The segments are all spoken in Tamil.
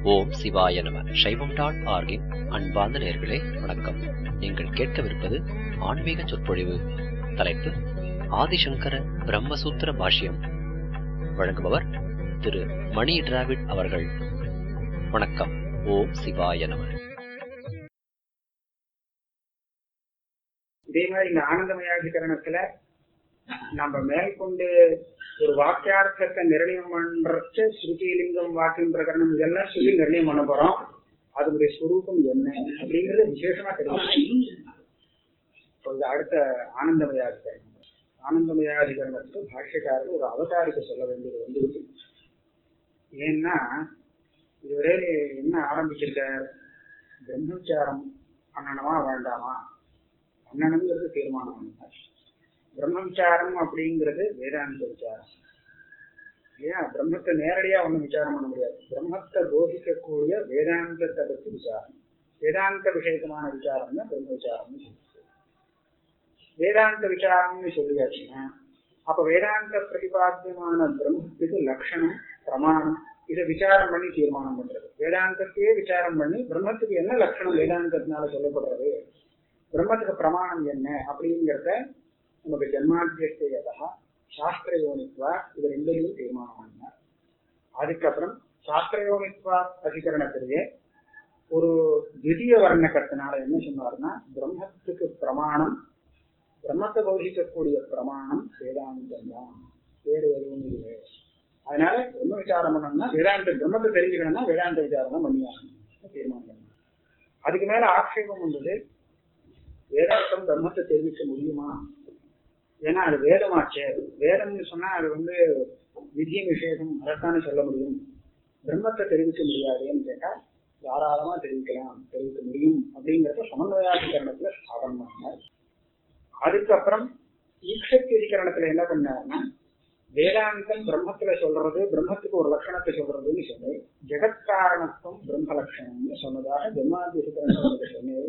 ஓம் சிவாய நம சைவம் டாட் ஆர்கின் அன்பார்ந்த நேர்களே வணக்கம் நீங்கள் கேட்கவிருப்பது ஆன்மீக சொற்பொழிவு தலைப்பு ஆதிசங்கர பிரம்மசூத்திர பாஷ்யம் வழங்குபவர் திரு மணி டிராவிட் அவர்கள் வணக்கம் ஓம் சிவாய நம இதே மாதிரி இந்த ஆனந்தமயாதிகரணத்துல நம்ம மேற்கொண்டு ஒரு வாக்கியார்த்தத்தை நிர்ணயம் பண்றச்சு ஸ்ருதிலிங்கம் வாக்கியம் பிரகரணம் இதெல்லாம் சொல்லி நிர்ணயம் பண்ண போறோம் அதனுடைய சுரூபம் என்ன அப்படிங்கறது விசேஷமா தெரியும் இப்போ இந்த அடுத்த ஆனந்தமயாதிகரணம் ஆனந்தமயாதிகரணத்துக்கு பாஷ்யக்காரர் ஒரு அவதாரிக்க சொல்ல வேண்டியது வந்து ஏன்னா இதுவரை என்ன ஆரம்பிச்சிருக்கார் பிரம்மச்சாரம் பண்ணணுமா வேண்டாமா பண்ணணுங்கிறது தீர்மானம் பண்ணார் பிரம்ம விசாரம் அப்படிங்கிறது வேதாந்த விசாரம் இல்லையா பிரம்மத்தை நேரடியா ஒண்ணும் விசாரம் பண்ண முடியாது பிரம்மத்தை போதிக்கக்கூடிய வேதாந்தத்தை பற்றி விசாரம் வேதாந்த விஷயமான விசாரம் தான் பிரம்ம விசாரம்னு சொல்லுது வேதாந்த விசாரம்னு சொல்லியாச்சுன்னா அப்ப வேதாந்த பிரதிபாத்தியமான பிரம்மத்துக்கு லட்சணம் பிரமாணம் இதை விசாரம் பண்ணி தீர்மானம் பண்றது வேதாந்தத்தையே விசாரம் பண்ணி பிரம்மத்துக்கு என்ன லட்சணம் வேதாந்தத்தினால சொல்லப்படுறது பிரம்மத்துக்கு பிரமாணம் என்ன அப்படிங்கிறத நமக்கு ஜன்மாத்தியஸ்தா சாஸ்திர யோனித்வா இது ரெண்டையும் தீர்மானம் பண்ணார் அதுக்கப்புறம் சாஸ்திர யோனித்வா அதிகரணத்திலேயே ஒரு திவ்ய வர்ணக்கத்தினால என்ன சொன்னார்னா பிரம்மத்துக்கு பிரமாணம் பிரம்மத்தை போதிக்கக்கூடிய பிரமாணம் வேதாந்தம் தான் வேறு எதுவும் இல்லை அதனால பிரம்ம விசாரம் பண்ணணும்னா வேதாந்த பிரம்மத்தை தெரிஞ்சுக்கணும்னா வேதாந்த விசாரம் தான் பண்ணியாகணும் தீர்மானம் பண்ணணும் அதுக்கு மேல ஆட்சேபம் வந்தது வேதாந்தம் பிரம்மத்தை தெரிவிக்க முடியுமா ஏன்னா அது வேதமாச்சே வேதம்னு சொன்னா அது வந்து விதி நிஷேதம் அதைத்தானே சொல்ல முடியும் பிரம்மத்தை தெரிவிக்க முடியாதுன்னு கேட்டா தாராளமா தெரிவிக்கலாம் தெரிவிக்க முடியும் அப்படிங்கறத சமன்வயாதிகரணத்துல ஸ்தாபனம் பண்ணார் அதுக்கப்புறம் ஈக்ஷத்திகரணத்துல என்ன பண்ணாருன்னா வேதாந்தம் பிரம்மத்துல சொல்றது பிரம்மத்துக்கு ஒரு லட்சணத்தை சொல்றதுன்னு சொல்லி ஜெகத்காரணத்துவம் பிரம்ம லட்சணம்னு சொன்னதாக ஜென்மாதிகரணத்துல சொன்னது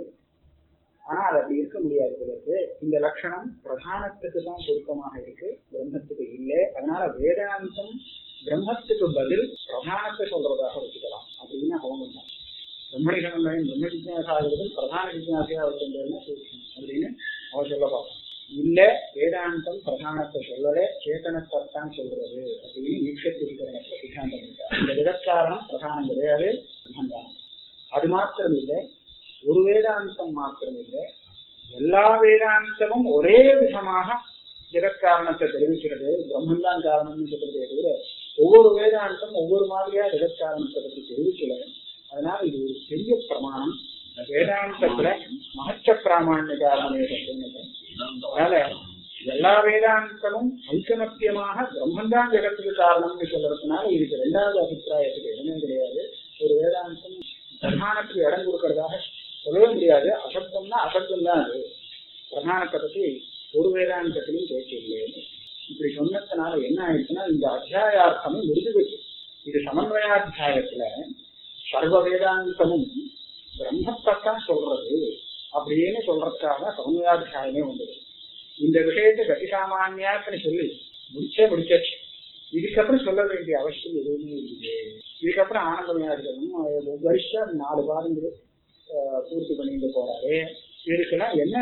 ஆனா அது அப்படி இருக்க முடியாது இதற்கு இந்த லட்சணம் பிரதானத்துக்கு தான் பொருத்தமாக இருக்கு பிரம்மத்துக்கு இல்லை அதனால வேதாந்தம் பிரம்மத்துக்கு பதில் பிரதானத்தை சொல்றதாக வச்சுக்கலாம் அப்படின்னு அவங்க பிரம்மணிகரணம் பிரம்ம ஜிஜாசாகிறது பிரதான ஜிஜாசையா வச்சிருந்ததுன்னா அப்படின்னு அவ சொல்ல பார்க்கலாம் இல்ல வேதாந்தம் பிரதானத்தை சொல்லல சேத்தனத்தான் சொல்றது அப்படின்னு ஈட்சத்திருக்கிறனத்தை சித்தாந்தம் இந்த விதக்காரணம் பிரதானம் கிடையாது பிரதானம் அது மாத்திரம் இல்லை ஒரு வேதாந்தம் மாத்திரம் இல்லை எல்லா வேதாந்தமும் ஒரே விதமாக ஜெகத்காரணத்தை தெரிவிக்கிறது பிரம்மந்தான் காரணம்னு சொல்றதே தவிர ஒவ்வொரு வேதாந்தம் ஒவ்வொரு மாதிரியா ஜெகத்காரணத்தை பற்றி தெரிவிக்கல அதனால இது ஒரு பெரிய பிரமாணம் வேதாந்தத்துல மகச்ச பிராமணிய காரணம் அதனால எல்லா வேதாந்தமும் ஐக்கமத்தியமாக பிரம்மந்தான் ஜெகத்துக்கு காரணம்னு சொல்றதுனால இதுக்கு ரெண்டாவது அபிப்பிராயத்துக்கு இடமே கிடையாது ஒரு வேதாந்தம் பிரதானத்துக்கு இடம் கொடுக்கறதாக சொல்லவே முடியாது அசப்தம்னா அசப்தம் தான் அது பிரதானத்தை பத்தி ஒரு வேதாந்தத்திலையும் பேச்சு இல்லைன்னு இப்படி சொன்னதுனால என்ன ஆயிடுச்சுன்னா இந்த அத்தியாயார்த்தமே முடிஞ்சு போச்சு இது சமன்வயாத்தியாயத்துல சர்வ வேதாந்தமும் பிரம்மத்தான் சொல்றது அப்படின்னு சொல்றதுக்காக சமன்வயாத்தியாயமே வந்தது இந்த விஷயத்தை கதி சாமானியாத்தனை சொல்லி முடிச்சே முடிச்சாச்சு இதுக்கப்புறம் சொல்ல வேண்டிய அவசியம் எதுவுமே இல்லையே இதுக்கப்புறம் ஆனந்தமயாதிகளும் வருஷம் நாலு பாருங்க பூர்த்தி பண்ணிட்டு போறாரு இதுக்கெல்லாம் என்ன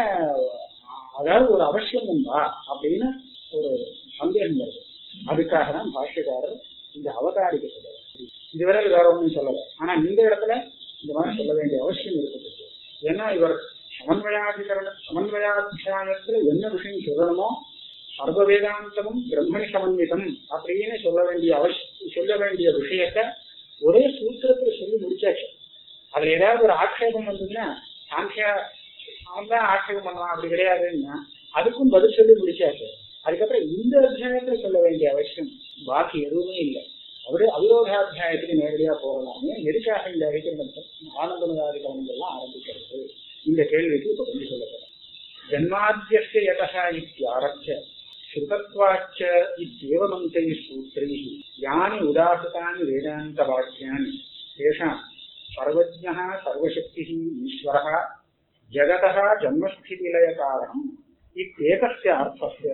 அதாவது ஒரு அவசியம் உண்டா அப்படின்னு ஒரு சந்தேகம் வருது அதுக்காக தான் பாஷ்யக்காரர் இந்த அவதாரிக்க சொல்றாரு இதுவரை வேற ஒன்றும் சொல்லலை ஆனா இந்த இடத்துல இந்த மாதிரி சொல்ல வேண்டிய அவசியம் இருக்குது ஏன்னா இவர் சமன்வயாதிகரண சமன்வயாத்தியாயத்துல என்ன விஷயம் சொல்லணுமோ சர்வ வேதாந்தமும் பிரம்மணி சமன்விதம் அப்படின்னு சொல்ல வேண்டிய அவசியம் சொல்ல வேண்டிய விஷயத்த ஒரே சூத்திரத்துல சொல்லி முடிச்சாச்சு அதுல ஏதாவது ஒரு ஆட்சேபம் வந்ததுன்னா சாங்கியா அவன் தான் ஆட்சேபம் பண்ணலாம் அப்படி கிடையாதுன்னா அதுக்கும் பதில் சொல்லி முடிச்சாச்சு அதுக்கப்புறம் இந்த அத்தியாயத்துல சொல்ல வேண்டிய அவசியம் பாக்கி எதுவுமே இல்லை அவரு அவிரோதாத்தியாயத்துக்கு நேரடியா போகலாமே எதுக்காக இந்த அதிகரணத்தை ஆனந்தமதாதிகரணங்கள்லாம் ஆரம்பிக்கிறது இந்த கேள்விக்கு இப்ப கொஞ்சம் சொல்லப்படும் ஜன்மாத்தியஸ்ய யதா இத்தியாரச்ச ஸ்ருதத்வாச்ச இத்தியவமந்தை சூத்திரை யானி உதாசிதானி வேதாந்த வாக்கியானி தேஷாம் சர்வஜः सर्वशक्तिः ईश्वरः जगतः जन्मस्थितिलयकारणम् इत्येतस्य अर्थस्य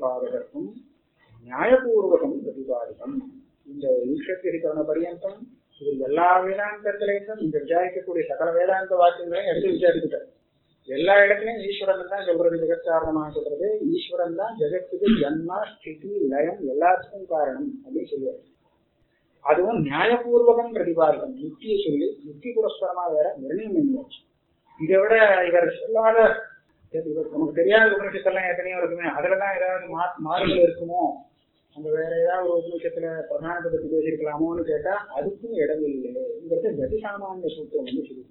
प्रतिपादकत्वं न्यायपूर्वकं प्रतिपादितम् இந்த ஈஷத்திகரண பரியந்தம் இது எல்லா வேதாந்தத்திலையும் இந்த விசாரிக்கக்கூடிய சகல வேதாந்த வாக்கியங்களையும் எடுத்து விசாரிச்சுட்டார் எல்லா இடத்துலயும் ஈஸ்வரன் தான் சொல்றது ஜெகத் காரணமாக சொல்றது ஈஸ்வரன் தான் ஜெகத்துக்கு ஜன்மா ஸ்திதி லயம் எல்லாத்துக்கும் காரணம் அப்படின்னு சொல்லுவார் அதுவும் நியாயபூர்வகம் பிரதிபாதம் யுக்தியை சொல்லி யுக்தி புரஸ்பரமா வேற நிர்ணயம் பண்ணியாச்சு இதை விட இவர் சொல்லாத இவர் நமக்கு தெரியாத உபநிஷத்தெல்லாம் எத்தனையோ இருக்குமே அதுலதான் ஏதாவது மா மாறுதல் இருக்குமோ அங்க வேற ஏதாவது ஒரு உபநிஷத்துல பிரதானத்தை பத்தி பேசியிருக்கலாமோன்னு கேட்டா அதுக்கும் இடம் இல்லைங்கிறது கதிசாமானிய சூத்திரம் வந்து சொல்லி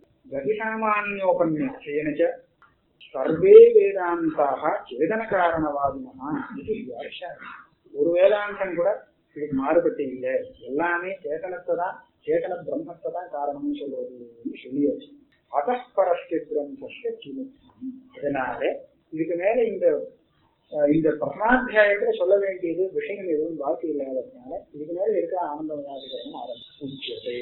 கதிசாமானியோபன்யாசேனச்ச சர்வே வேதாந்தாக சேதன காரணவாதினா இது வியாஷா ஒரு வேதாந்தம் கூட இதுக்கு மாறுபட்டு இல்லை எல்லாமே சேதனத்தை தான் சேதன பிரம்மத்தை தான் காரணம்னு சொல்றதுன்னு சொல்லியாச்சு அதப்பரஸ்ய பிரம்மஸ்ய கிமுக்தம் இதனால இதுக்கு மேல இந்த அஹ், இந்த பிரமாத்தியாயத்துல சொல்ல வேண்டியது விஷயம் எதுவும் பாக்கி இல்லாததுனால இதுக்கு மேல இருக்க ஆனந்தமயாதிகரணம் ஆரம்பிச்சது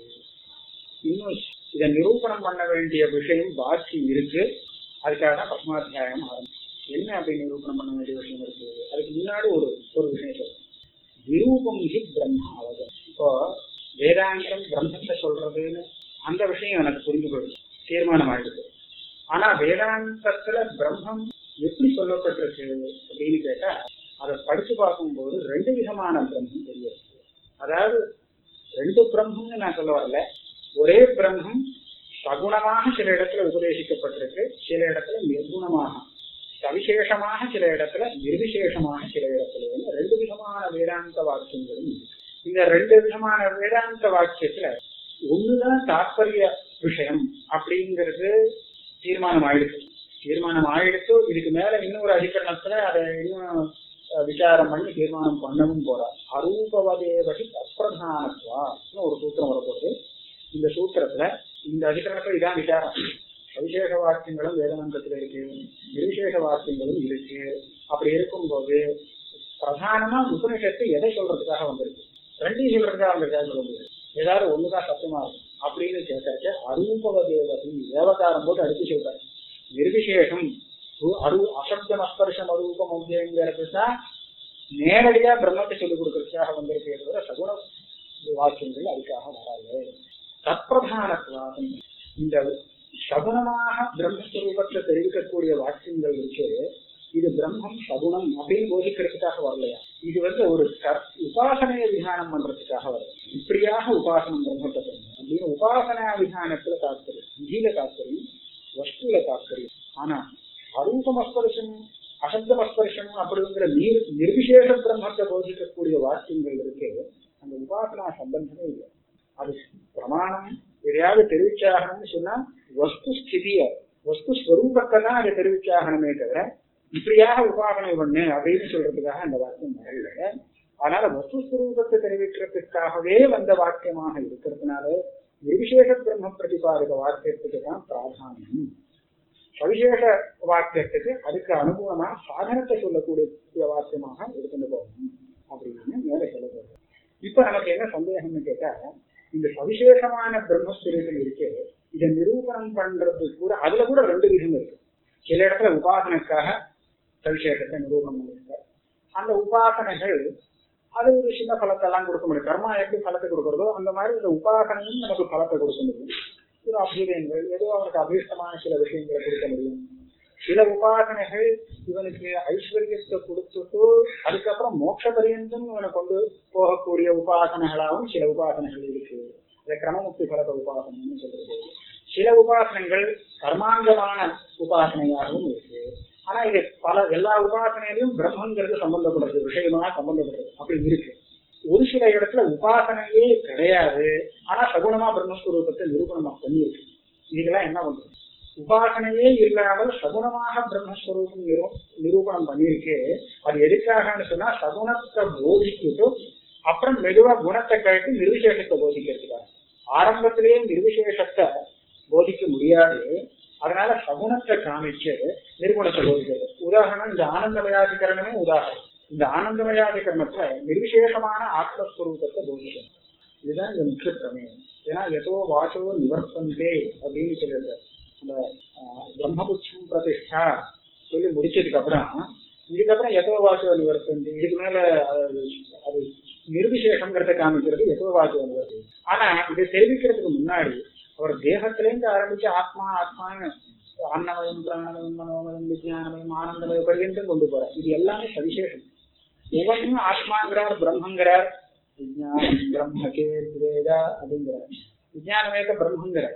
இன்னும் இதை நிரூபணம் பண்ண வேண்டிய விஷயம் பாக்கி இருக்கு அதுக்காக தான் பத்மாத்தியாயம் ஆரம்பிச்சு என்ன அப்படி நிரூபணம் பண்ண வேண்டிய விஷயம் இருக்கு அதுக்கு முன்னாடி ஒரு ஒரு விஷயம் சொல்றேன் விரூபம் ஹி பிரம்ம அவதம் இப்போ வேதாந்தம் பிரம்மத்தை சொல்றதுன்னு அந்த விஷயம் எனக்கு புரிந்து போயிடுது தீர்மானம் ஆயிடுது ஆனா வேதாந்தத்துல பிரம்மம் எப்படி சொல்லப்பட்டிருக்கு அப்படின்னு கேட்டா அதை படிச்சு பார்க்கும்போது ரெண்டு விதமான பிரம்மம் தெரியுது அதாவது ரெண்டு பிரம்மம்னு நான் சொல்ல வரல ஒரே பிரம்மம் சகுணமாக சில இடத்துல உபதேசிக்கப்பட்டிருக்கு சில இடத்துல நிர்குணமாக சவிசேஷமாக சில இடத்துல நிர்விசேஷமாக சில இடத்துல ரெண்டு விதமான வேதாந்த வாக்கியங்களும் இருக்கு. இந்த ரெண்டு விதமான வேதாந்த வாக்கியத்துல ஒண்ணுதான் தாற்பரிய விஷயம் அப்படிங்கிறது தீர்மானம் ஆயிடுச்சு தீர்மானம் ஆயிடுச்சு இதுக்கு மேல இன்னொரு அதிகரணத்துல அதை இன்னும் அஹ், விசாரம் பண்ணி தீர்மானம் பண்ணவும் போறா அரூபவதேவகி அப்பிரதானத்வா ஒரு சூத்திரம் வரப்போகுது இந்த சூத்திரத்துல இந்த அதிகரணத்துல இதான் விசாரம் சவிசேஷ வாக்கியங்களும் வேதாந்தத்துல இருக்கு நிர்விசேஷ வாக்கியங்களும் இருக்கு அப்படி இருக்கும்போது பிரதானமா உபனிஷத்து எதை சொல்றதுக்காக வந்திருக்கு ரெண்டையும் சொல்றதுக்காக வந்திருக்காக சொல்ல முடியாது ஏதாவது ஒண்ணுதான் சத்தியமா இருக்கும் அப்படின்னு கேட்டாக்க அரூபவ தேவதி தேவகாரம் போட்டு அடிச்சு சொல்றாரு நிர்விசேஷம் ரு- அரு அசப்தம் அஸ்பர்ஷம் அரூபம் அப்படிங்கிறது தான் நேரடியா பிரம்மத்தை சொல்லிக் கொடுக்கறதுக்காக வந்திருக்கே தவிர சகுண வாக்கியங்கள் அதுக்காக வராது தற்பிரதானத்துவாதம் இந்த சகுனமாக பிரம்மஸ்வரூபத்தை தெரிவிக்கக்கூடிய வாக்கியங்கள் இருக்கு இது பிரம்மம் சகுனம் அப்படின்னு போதிக்கிறதுக்காக வரலையா இது வந்து ஒரு கர்- உபாசனைய விதானம் பண்றதுக்காக வருது இப்படியாக உபாசனம் பிரம்மத்தை பண்ணணும் அப்படின்னு உபாசனா விதானத்துல தாத்பரியம் விதியில தாத்பரியம் வஸ்துல தாத்பரியம் ஆனா அரூபமஸ்பர்ஷம் அசப்தமஸ்பர்ஷம் அப்படிங்கிற நீர் நிர்விசேஷ பிரம்மத்தை போதிக்கக்கூடிய வாக்கியங்கள் இருக்கு அந்த உபாசனா சம்பந்தமே இல்லை அது பிரமாணம் எதையாவது தெரிவிச்சாகணும்னு சொன்னா வஸ்து ஸ்திதிய வஸ்து ஸ்வரூபத்தை தான் அதை தெரிவிச்சாகணுமே தவிர இப்படியாக உபாசனை பண்ணு அப்படின்னு சொல்றதுக்காக அந்த வாக்கியம் வரல அதனால வஸ்து ஸ்வரூபத்தை தெரிவிக்கிறதுக்காகவே வந்த வாக்கியமாக இருக்கிறதுனால நிர்விசேஷ பிரம்ம பிரதிபாதக வாக்கியத்துக்கு தான் பிராதானியம் சவிசேஷ வாக்கியத்துக்கு அதுக்கு அனுகூலமா சாதனத்தை சொல்லக்கூடிய வாக்கியமாக எடுத்துட்டு போகணும் அப்படின்னு மேல சொல்லப்படுது இப்ப நமக்கு என்ன சந்தேகம்னு கேட்டா இந்த சவிசேஷமான பிரம்மஸ்வரூபம் இருக்கு இதை நிரூபணம் பண்றது கூட அதுல கூட ரெண்டு விதம் இருக்கு சில இடத்துல உபாசனைக்காக சவிசேஷத்தை நிரூபணம் பண்ணிருக்கார் அந்த உபாசனைகள் அது ஒரு சின்ன பலத்தை எல்லாம் கொடுக்க முடியும் கர்மா எப்படி பலத்தை கொடுக்கறதோ அந்த மாதிரி இந்த உபாசனையும் நமக்கு பலத்தை கொடுக்க முடியும் சில அபியுதயங்கள் ஏதோ அவனுக்கு அபீஷ்டமான சில விஷயங்களை கொடுக்க முடியும் சில உபாசனைகள் இவனுக்கு ஐஸ்வர்யத்தை கொடுத்துட்டு அதுக்கப்புறம் மோட்ச பரியந்தம் இவனை கொண்டு போகக்கூடிய உபாசனைகளாகவும் சில உபாசனைகள் இருக்கு இதை கிரமமுக்தி பலத உபாசனைன்னு சொல்றது சில உபாசனைகள் கர்மாங்கமான உபாசனையாகவும் இருக்கு ஆனா இது பல எல்லா உபாசனையிலும் பிரம்மங்கிறது சம்பந்தப்படுறது விஷயமா சம்பந்தப்படுறது அப்படி இருக்கு ஒரு சில இடத்துல உபாசனையே கிடையாது ஆனா சகுணமா பிரம்மஸ்வரூபத்தை நிரூபணமா பண்ணியிருக்கு இதுக்கெல்லாம் என்ன பண்றது உபாசனையே இல்லாமல் சகுணமாக பிரம்மஸ்வரூபம் நிரூ- நிரூபணம் பண்ணியிருக்கு அது எதுக்காகன்னு சொன்னா சகுணத்தை போதிக்கிட்டு அப்புறம் மெதுவா குணத்தை கழித்து நிர்விசேஷத்தை போதிக்கிறதுக்காக ஆரம்பத்திலேயே நிர்விசேஷத்தை போதிக்க முடியாது அதனால சகுணத்தை காமிச்சு நிர்குணத்தை போதிக்கிறது உதாரணம் இந்த ஆனந்தமயாதிகரணமே உதாரணம் இந்த ஆனந்தமயாதிகரணத்துல நிர்விசேஷமான ஆத்மஸ்வரூபத்தை போதிக்கணும் இதுதான் இந்த முக்கிய பிரமேயம் ஏன்னா எதோ வாசோ நிவர்த்தந்தே அப்படின்னு சொல்லிடுற அந்த ஆஹ், பிரம்மபுட்சம் பிரதிஷ்டா சொல்லி முடிச்சதுக்கு அப்புறம் இதுக்கப்புறம் எதோ வாசோ நிவர்த்தந்தே இதுக்கு மேல அது அது நிர்விசேஷங்கிறத காமிக்கிறது எதோவாச்சு வந்தது ஆனா இதை தெரிவிக்கிறதுக்கு முன்னாடி அவர் தேகத்திலேருந்து ஆரம்பிச்சு ஆத்மா ஆத்மான்னு அன்னமயம் பிராணமயம் மனோமயம் விஜயானமயம் ஆனந்தமயம் பரியந்தம் கொண்டு போறார் இது எல்லாமே சவிசேஷம் ஒவ்வொன்றையும் ஆத்மாங்கிறார் பிரம்மங்கிறார் விஜயானம் பிரம்மகே வேதா அப்படிங்கிறார் விஜயானமயத்தை பிரம்மங்கிறார்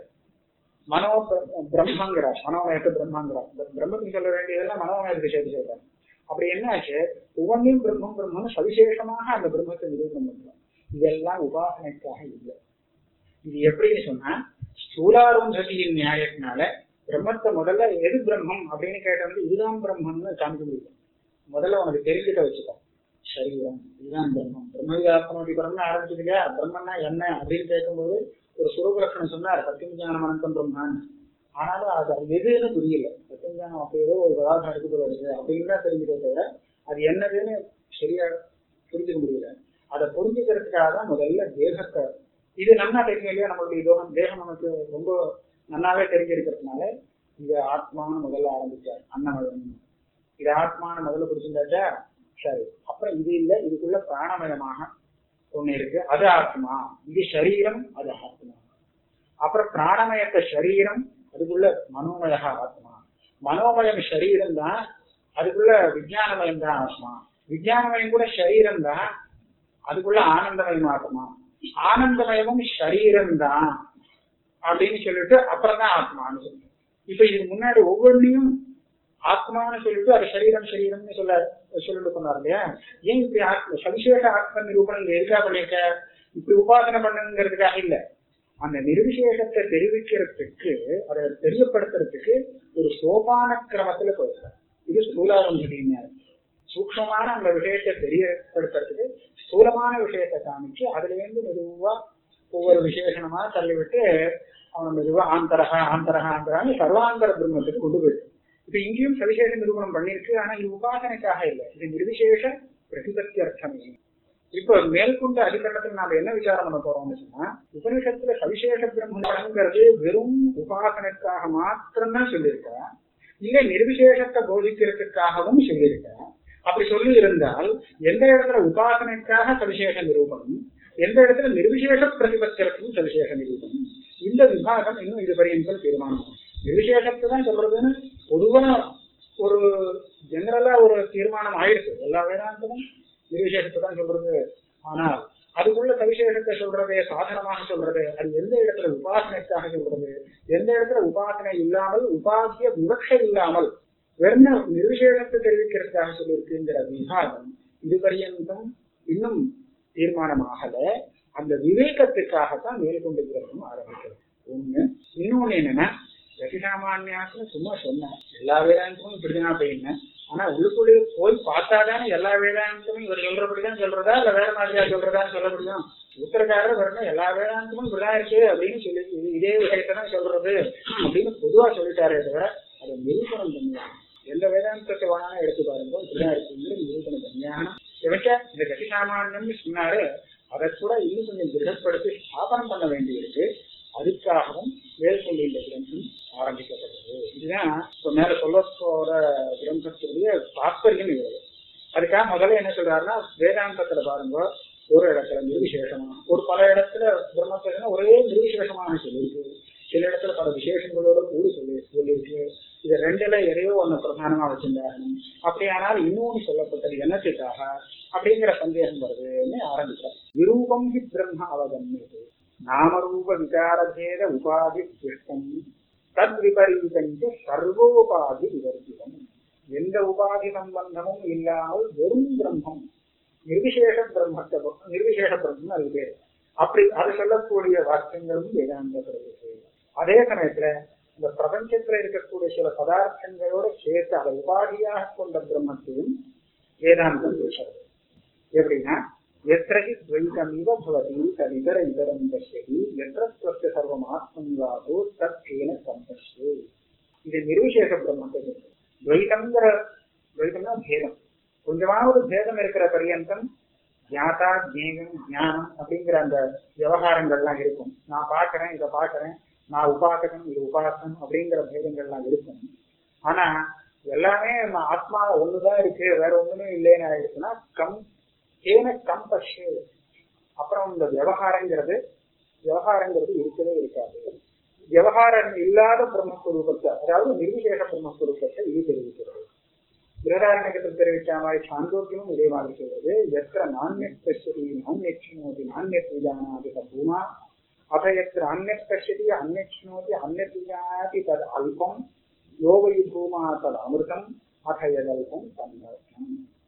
மனோ பிர- பிரம்மங்கிறார் மனோமயத்தை பிரம்மங்கிறார் பிர- பிரம்மத்துக்கு சொல்ல வேண்டியதெல்லாம் மனோமயத்துக்கு சேர்த்து சொல்றார் அப்படி என்னாச்சு ஒவ்வொன்றையும் பிரம்மம் பிரம்மன்னு சவிசேஷமாக அந்த பிரம்மத்தை நிரூபணம் பண்றார் இதெல்லாம் உபாசனைக்காக இல்லை இது எப்படின்னு சொன்னா ஸ்தூலாருந்ததியின் நியாயத்தினால பிரம்மத்தை முதல்ல எது பிரம்மம் அப்படின்னு கேட்டவங்க இதுதான் பிரம்மம்னு காமிக்க முடியும் முதல்ல உனக்கு தெரிஞ்சுக்க வச்சுக்கோ சரீரம் இதுதான் பிரம்மம் பிரம்மவியாத்மனோடி பிரம்மன் ஆரம்பிச்சது இல்லையா பிரம்மன்னா என்ன அப்படின்னு கேட்கும்போது ஒரு சுரபலட்சணம் சொன்னார் சத்தியம் ஞானம் அனந்தம் பிரம்மான்னு ஆனாலும் அது அது எதுன்னு புரியல சத்தியம் ஞானம் அப்படி ஏதோ ஒரு பதார்த்தம் எடுத்து வருது அப்படின்னு தான் தெரிஞ்சுக்க தவிர அது என்னதுன்னு சரியா புரிஞ்சுக்க முடியல அதை புரிஞ்சுக்கிறதுக்காக தான் முதல்ல தேகத்தை இது நன்னா தெரியும் இல்லையா நம்மளுடைய தேகம் தேகம் நமக்கு ரொம்ப நன்னாவே தெரிஞ்சிருக்கிறதுனால இது ஆத்மான்னு முதல்ல ஆரம்பிச்சார் அன்னமயம் இது ஆத்மான்னு முதல்ல புரிஞ்சுட்டாச்சா சரி அப்புறம் இது இல்ல இதுக்குள்ள பிராணமயமாக ஒண்ணு இருக்கு அது ஆத்மா இது சரீரம் அது ஆத்மா அப்புறம் பிராணமயத்த சரீரம் அதுக்குள்ள மனோமய ஆத்மா மனோமயம் சரீரம் தான் அதுக்குள்ள விஜயானமயம் தான் ஆத்மா விஜயானமயம் கூட சரீரம் தான் அதுக்குள்ள ஆனந்தமயம் ஆத்மா ஆனந்தமயமும் சரீரம் தான் அப்படின்னு சொல்லிட்டு அப்புறம் தான் ஆத்மான்னு சொல்லுங்க இப்ப இதுக்கு முன்னாடி ஒவ்வொன்றையும் ஆத்மான்னு சொல்லிட்டு அது சரீரம் சரீரம்னு சொல்ல சொல்லிட்டு சொன்னார் இல்லையா ஏன் இப்படி ஆத்ம சவிசேஷ ஆத்ம நிரூபணம் இங்க எதுக்காக பண்ணிருக்க இப்படி உபாசனை பண்ணுங்கிறதுக்காக இல்ல அந்த நிர்விசேஷத்தை தெரிவிக்கிறதுக்கு அதை தெரியப்படுத்துறதுக்கு ஒரு சோபான கிரமத்துல போயிருக்கார் இது ஸ்தூலாரம்பியா சூக்ஷமான அந்த விஷயத்தை தெரியப்படுத்துறதுக்கு ஸ்தூலமான விஷயத்தை காமிச்சு அதுல இருந்து மெதுவா ஒவ்வொரு விசேஷணமா தள்ளிவிட்டு அவன் மெதுவா ஆந்தரகா ஆந்தரகா ஆந்தரான்னு சர்வாந்தர பிரம்மத்துக்கு கொண்டு போயிட்டு இப்ப இங்கேயும் சவிசேஷ நிரூபணம் பண்ணிருக்கு ஆனா இது உபாசனைக்காக இல்லை இது நிர்விசேஷ பிரதிபத்தி அர்த்தமே இப்ப மேற்கொண்ட அதிகரணத்தில் நாம என்ன விசாரம் பண்ண போறோம்னு சொன்னா உபனிஷத்துல சவிசேஷ பிரம்மங்கிறது வெறும் உபாசனைக்காக மாத்திரம்தான் சொல்லியிருக்கா இல்ல நிர்விசேஷத்தை போதிக்கிறதுக்காகவும் சொல்லியிருக்கா அப்படி சொல்லி இருந்தால் எந்த இடத்துல உபாசனைக்காக சவிசேஷ நிரூபணம் எந்த இடத்துல நிர்விசேஷ பிரதிபத்திற்கும் சவிசேஷ நிரூபணம் இந்த விபாகம் இன்னும் இது பரியந்தம் தீர்மானம் நிர்விசேஷத்தை தான் சொல்றதுன்னு பொதுவா ஒரு ஜெனரலா ஒரு தீர்மானம் ஆயிடுச்சு எல்லா வேதாந்தமும் நிர்விசேஷத்தை தான் சொல்றது ஆனால் அதுக்குள்ள சவிசேஷத்தை சொல்றது சாதனமாக சொல்றது அது எந்த இடத்துல உபாசனைக்காக சொல்றது எந்த இடத்துல உபாசனை இல்லாமல் உபாசிய விவக்ஷை இல்லாமல் வெறும் நிர்விசேஷத்தை தெரிவிக்கிறதுக்காக சொல்லியிருக்குங்கிற விவாதம் இது பரியந்தம் இன்னும் தீர்மானமாகல அந்த விவேகத்துக்காகத்தான் மேற்கொண்டு கிரகம் ஆரம்பிக்கிறது ஒண்ணு இன்னொன்னு என்னன்னா ரசிசாமான்யாசன சும்மா சொன்னேன் எல்லா வேதாந்தமும் இப்படிதான் அப்படின்னு ஆனா உள்ளுக்குள்ளே போய் பார்த்தாதானே எல்லா வேதாந்தமும் இவர் சொல்றபடிதான் சொல்றதா இல்ல வேற மாதிரியா சொல்றதான்னு சொல்ல முடியும் உத்தரக்காரர் வரணும் எல்லா வேதாந்தமும் இப்படிதான் இருக்கு அப்படின்னு சொல்லி இது- இதே விஷயத்தை தான் சொல்றது அப்படின்னு பொதுவா சொல்லிட்டாரே தவிர அதை நிரூபணம் பண்ணுவாங்க எந்த வேதாந்தத்தை வேணாலும் எடுத்து பாருங்க இப்படிதான் இருக்குங்கிற நிரூபணம் பண்ணியான இவற்ற இந்த கதி சாமானியம்னு சொன்னாரு அதை கூட இன்னும் கொஞ்சம் திருடப்படுத்தி ஸ்தாபனம் பண்ண வேண்டியிருக்கு அதுக்காகவும் மேற்கொண்டு இந்த கிரந்தம் ஆரம்பிக்கப்பட்டது இதுதான் இப்ப மேல சொல்ல போற கிரந்தத்துடைய தாற்பயம் இது அதுக்காக முதல்ல என்ன சொல்றாருன்னா வேதாந்தத்துல பாருங்க ஒரு இடத்துல நிர்விசேஷமா ஒரு பல இடத்துல பிரம்மசேஷனா ஒரே நிர்விசேஷமான சொல்லியிருக்கு சில இடத்துல பல விசேஷங்களோட கூடி சொல்லி சொல்லியிருக்கு இது ரெண்டுல எதையோ ஒண்ணு பிரதானமா வச்சிருந்தாரு அப்படியானால் இன்னொன்னு சொல்லப்பட்டது என்னத்துக்காக அப்படிங்கிற சந்தேகம் வருதுன்னு ஆரம்பிக்கிறார் விரூபம் ஹி பிரம்ம அவகமியது நாமரூப விகாரபேத உபாதி திருஷ்டம் தத் விபரீதஞ்ச சர்வோபாதி விவர்ஜிதம் எந்த உபாதி சம்பந்தமும் இல்லாமல் வெறும் பிரம்மம் நிர்விசேஷ பிரம்மத்தை நிர்விசேஷ பிரம்மம் அது பேர் அப்படி அது சொல்லக்கூடிய வாக்கியங்களும் வேதாந்த பிரதேசம் அதே சமயத்துல இந்த பிரபஞ்சத்துல இருக்கக்கூடிய சில பதார்த்தங்களோட சேர்த்து அதை உபாதியாக கொண்ட பிரம்மத்தையும் வேதாந்தம் பேசுறது எப்படின்னா எத்திரகி துவைதமிவ பவதி ததிதர இதரம் பசியதி எத்திர ஸ்வஸ்ய சர்வம் ஆத்மன்வாதோ தற்கேன சம்பஸ்து இது நிர்விசேஷ பிரம்மத்தை சொல்றது. துவைதம்ங்கிற துவைதம்னா பேதம் கொஞ்சமாவது பேதம் இருக்கிற பரியந்தம் ஞாதா ஜேகம் ஞானம் அப்படிங்கிற அந்த விவகாரங்கள்லாம் இருக்கும் நான் பார்க்கறேன் இதை பார்க்கறேன் நான் உபாசகன் இது உபாசனம் அப்படிங்கிற பேதங்கள்லாம் இருக்கும் ஆனா எல்லாமே நம்ம ஆத்மா ஒண்ணுதான் இருக்கு வேற ஒண்ணுமே இல்லைன்னு ஆயிடுச்சுன்னா கம் ஏன கம் பஷு அப்புறம் இந்த விவகாரங்கிறது விவகாரங்கிறது இருக்கவே இருக்காது விவகாரம் இல்லாத பிரம்மஸ்வரூபத்தை அதாவது நிர்விசேஷ பிரம்மஸ்வரூபத்தை இது தெரிவிக்கிறது பிரதாரணகத்தில் தெரிவித்த மாதிரி சாந்தோக்கியமும் இதே மாதிரி சொல்றது எத்திர நானியத் பசியதி நானியத் சினோதி நானியத் விஜானாதி பூமா அத எத்திர அந்நத் பசியதி அந்நத் சினோதி அந்நத் விஜானாதி தது அல்பம் யோவை பூமா தது அமிர்தம் அத எதல்பம் தன்னர்த்தம்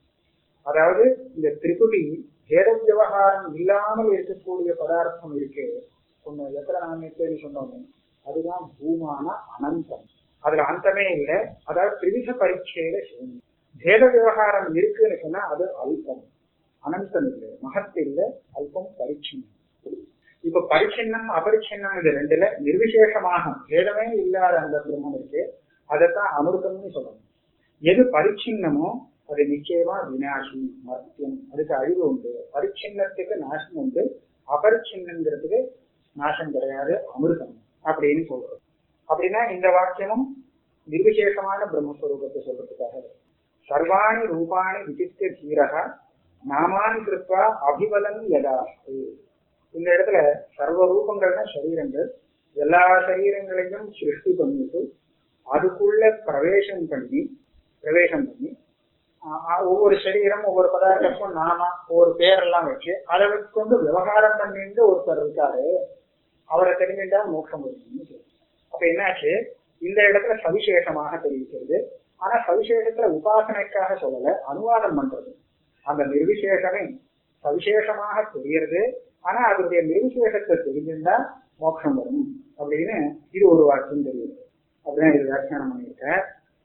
அதாவது இந்த திரிபுடி வேத விவகாரம் இல்லாமல் இருக்கக்கூடிய பதார்த்தம் இருக்கு சொன்ன எத்தனை நாமியத்தை சொன்னோமே அதுதான் பூமான அனந்தம் அதுல அந்தமே இல்லை அதாவது திரிவித பரீட்சையில சூன்யம் பேத விவகாரம் இருக்குன்னு சொன்னா அது அல்பம் அனந்தம் இல்லை மகத்து இல்லை அல்பம் பரிச்சின்னம் இப்ப பரிச்சின்னம் அபரிச்சின்னம் இது ரெண்டுல நிர்விசேஷமாக பேதமே இல்லாத அந்த பிரம்மம் இருக்கு அதைத்தான் அமிர்தம்னு சொல்லணும் எது பரிச்சின்னமோ அது நிச்சயமா வினாசி மத்தியம் அதுக்கு அழிவு உண்டு பரிச்சின்னத்துக்கு நாசம் உண்டு அபரிச்சின்னங்கிறதுக்கு நாசம் கிடையாது அமிர்தம் அப்படின்னு சொல்றது அப்படின்னா இந்த வாக்கியமும் நிர்விசேஷமான பிரம்மஸ்வரூபத்தை சொல்றதுக்காக சர்வாணி ரூபாணி விசித்திய தீரக நாமானி கிருப்பா அபிபலம் யதா இந்த இடத்துல சர்வ ரூபங்கள்னா சரீரங்கள் எல்லா சரீரங்களையும் சிருஷ்டி பண்ணிட்டு அதுக்குள்ள பிரவேசம் பண்ணி பிரவேசம் பண்ணி ஒவ்வொரு சரீரம் ஒவ்வொரு பதார்த்தத்துக்கும் நாம ஒவ்வொரு பேரெல்லாம் வச்சு அதை வச்சுக்கொண்டு விவகாரம் பண்ணிட்டு ஒருத்தர் இருக்காரு அவரை தெரிஞ்சுட்டா மோட்சம் வருதுன்னு அப்ப என்னாச்சு இந்த இடத்துல சவிசேஷமாக தெரிவிக்கிறது ஆனா சவிசேஷத்துல உபாசனைக்காக சொல்லல அனுவாதம் பண்றது அந்த நிர்விசேஷமே சவிசேஷமாக தெரியறது ஆனா அதனுடைய நிர்விசேஷத்தை தெரிஞ்சிருந்தா மோட்சம் வரும் அப்படின்னு இது ஒரு வாக்கியம் தெரியுது அப்படிதான் இது வியாக்கியானம் பண்ணியிருக்க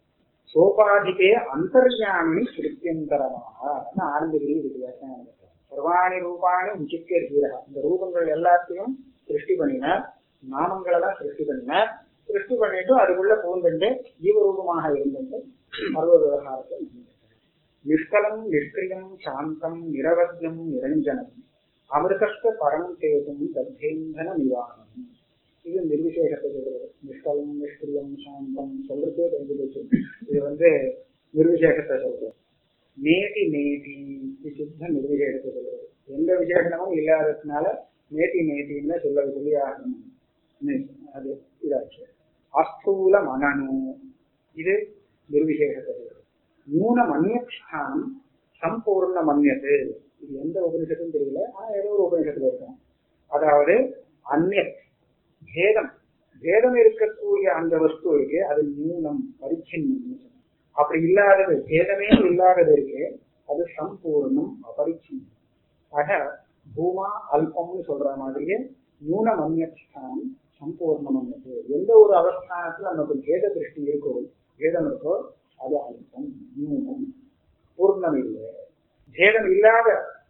சோபாதிகே அந்தர்யாமி சிருத்தியந்தரமாக ஆனந்தகிரி இது வியாக்கியானம் சர்வாணி ரூபாணி விசித்திய தீரா இந்த ரூபங்கள் எல்லாத்தையும் சிருஷ்டி பண்ணினார் நாமங்களெல்லாம் சிருஷ்டி பண்ணினார் சிருஷ்டி பண்ணிட்டு அதுக்குள்ள பூந்துண்டு ஜீவரூபமாக இருந்துட்டு சர்வ விவகாரத்தை நிஷ்கலம் நிஷ்கிரியம் சாந்தம் நிரவத்தியம் நிரஞ்சனம் அமிர்தஸ்த பரம் தேதும் தத்தேந்தன நிவாரணம் இது நிர்விசேஷத்தை சொல்றது நிஷ்கலம் நிஷ்கிரியம் சாந்தம் சொல்றதே தெரிஞ்சு போச்சு இது வந்து நிர்விசேஷத்தை சொல்றது நேதி நேதி சுத்த நிர்விசேஷத்தை சொல்றது எந்த விசேஷனமும் இல்லாததுனால நேத்தி நேத்தின்னு சொல்ல சொல்லி ஆகணும் அது இதாச்சு அஸ்தூல மனனு இது நிர்விசேஷத்தை சொல்றது மூண மன்யஸ்தானம் சம்பூர்ண மன்யத்து இது எந்த உபனிஷத்தும் தெரியல ஆனா ஏதோ ஒரு உபனிஷத்துல இருக்கும் அதாவது அந்நியத் பேதம் பேதம் இருக்கக்கூடிய அந்த வஸ்து இருக்கு அது மூலம் பரிச்சின்னம் அப்படி இல்லாதது பேதமே இல்லாதது இருக்கு அது சம்பூர்ணம் அபரிச்சின்னம் ஆக பூமா அல்பம்னு சொல்ற மாதிரியே நூன மன்யஸ்தானம் சம்பூர்ணம் மன்யது எந்த ஒரு அவஸ்தானத்துல நமக்கு பேத திருஷ்டி இருக்கோ பேதம் இருக்கோ அது அல்பம் நியூனம் பூர்ணம் இல்லை பேதம் இல்லாத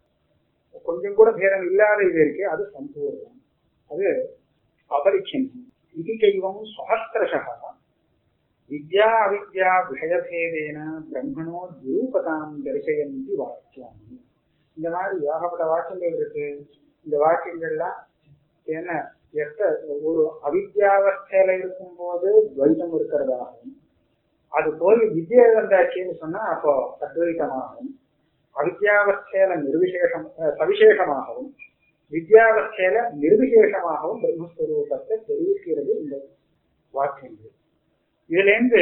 கொஞ்சம் கூட பேதம் இல்லாத இது இருக்கு அது சம்பூர்ணம் அது அபரிச்சின்னம் இது கைவம் சஹசிரஷா வித்யா அவித்யா விஷயபேதேன பிரம்மணோ துரூபதாம் தரிசயந்தி வாக்கியம் இந்த மாதிரி ஏகப்பட்ட வாக்கியங்கள் இருக்கு இந்த வாக்கியங்கள்லாம் என்ன எத்த ஒரு அவித்யாவஸ்தையில இருக்கும் போது துவைதம் இருக்கிறதாகும் அது போய் வித்யா வந்தாச்சுன்னு சொன்னா அப்போ அத்வைதமாகும் அவித்யாவஸ்தையில நிர்விசேஷம் சவிசேஷமாகவும் வித்யாவஸ்தையில நிர்விசேஷமாகவும் பிரம்மஸ்வரூபத்தை தெரிவிக்கிறது இந்த வாக்கியங்கள் இதுல இருந்து